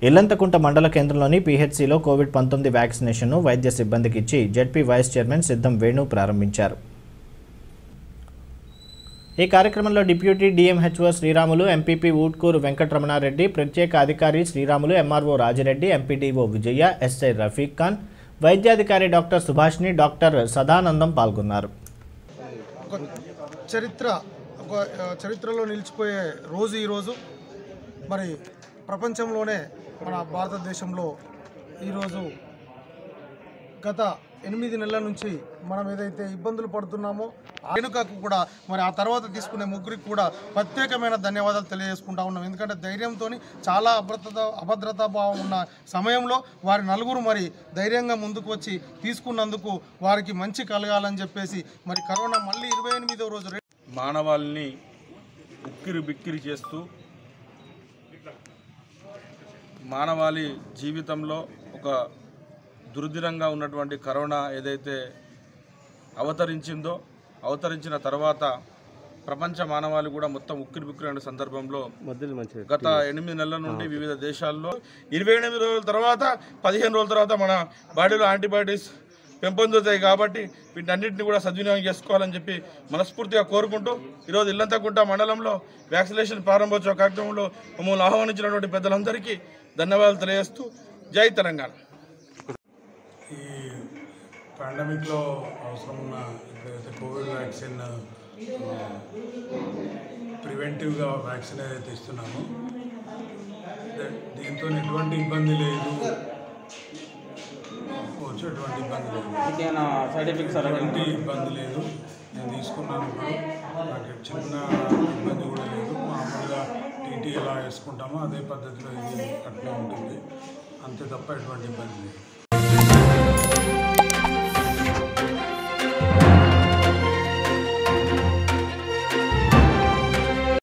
ఇల్లంతకుంట మండల కేంద్రంలోని పీహెచ్సిలో కోవిడ్ పంతొమ్మిది వ్యాక్సినేషన్ను వైద్య సిబ్బందికి ఇచ్చి జెడ్పీ వైస్ చైర్మన్ సిద్ధం వేణు ప్రారంభించారు ఈ కార్యక్రమంలో deputy DMHO Sriramulu MPP Utkur Venkataramana Reddy ప్రత్యేక అధికారి శ్రీరాములు ఎంఆర్ఓ రాజిరెడ్డి ఎంపీడీఓ విజయ ఎస్ఐ రఫీక్ ఖాన్ వైద్యాధికారి డాక్టర్ సుభాష్ని డాక్టర్ సదానందం పాల్గొన్నారు ఒక చరిత్ర ఒక ఆ, చరిత్రలో నిలిచిపోయే రోజు ఈరోజు మరి ప్రపంచంలోనే మన భారతదేశంలో ఈరోజు గత ఎనిమిది నెలల నుంచి మనం ఏదైతే ఇబ్బందులు పడుతున్నామో ఆ వెనుకకు కూడా మరి ఆ తర్వాత తీసుకునే ముగ్గురికి కూడా ప్రత్యేకమైన ధన్యవాదాలు తెలియజేసుకుంటా ఉన్నాం ఎందుకంటే ధైర్యంతో చాలా అభద్రత అభద్రతా భావం ఉన్న సమయంలో వారి నలుగురు మరి ధైర్యంగా ముందుకు వచ్చి తీసుకున్నందుకు వారికి మంచి కలగాలని చెప్పేసి మరి కరోనా మళ్ళీ ఇరవై ఎనిమిదో రోజు రే- మానవాళిని ఉక్కిరి బిక్కిరి చేస్తూ మానవాళి జీవితంలో ఒక దుర్దినంగా ఉన్నటువంటి కరోనా ఏదైతే అవతరించిందో అవతరించిన తర్వాత ప్రపంచ మానవాళి కూడా మొత్తం ఉక్కిరి బిక్కిరి అనే సందర్భంలో గత ఎనిమిది నెలల నుండి వివిధ దేశాల్లో ఇరవై ఎనిమిది రోజుల తర్వాత పదిహేను రోజుల తర్వాత మన బాడీలో యాంటీబయాటిక్స్ పెంపొందుతాయి కాబట్టి వీటన్నిటిని కూడా సద్వినియోగం చేసుకోవాలని చెప్పి మనస్ఫూర్తిగా కోరుకుంటూ ఈరోజు ఇల్లంతకుంట మండలంలో వ్యాక్సినేషన్ ప్రారంభోత్సవ కార్యక్రమంలో మమ్మల్ని ఆహ్వానించినటువంటి పెద్దలందరికీ ధన్యవాదాలు తెలియజేస్తూ జై తెలంగాణ ఈ పాండమిక్లో అవసరం ఉన్న ఇప్పుడైతే కోవిడ్ వ్యాక్సిన్ ప్రివెంటివ్గా వ్యాక్సిన్ ఏదైతే ఇస్తున్నామో ద- దీంతో ఎటువంటి ఇబ్బంది లేదు వచ్చి ఎటువంటి ఇబ్బంది లేదు ఎటువంటి ఇబ్బంది లేదు నేను తీసుకున్నాను ఇప్పుడు నాకు చిన్న ఇబ్బంది కూడా లేదు మామూలుగా టీటీ ఎలా వేసుకుంటామో అదే పద్ధతిలో ఇది అట్లా ఉంటుంది అంతే తప్ప ఎటువంటి ఇబ్బంది లేదు